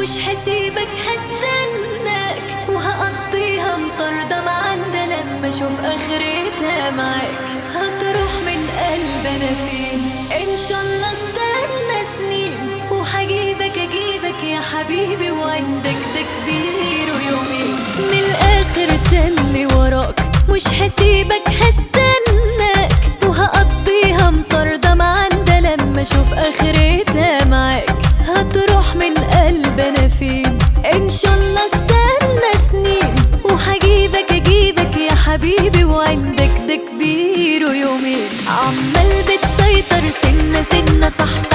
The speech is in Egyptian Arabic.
مش هسيبك هستناك وهقضيها مطاردة معندة لما اشوف اخرتها معاك هتروح من قلب انا فين ان شاء الله استنى سنين وهجيبك اجيبك يا حبيبي وعندك ده كبير ويومين من الاخر تني وراك مش هسيبك هستناك وهقضيها مطاردة معندة لما اشوف اخرتها معاك هتروح من قلب انا فين ان شاء الله استنى سنين وهجيبك اجيبك يا حبيبي وعندك ده كبير ويومين عمال بتسيطر سنة سنة صح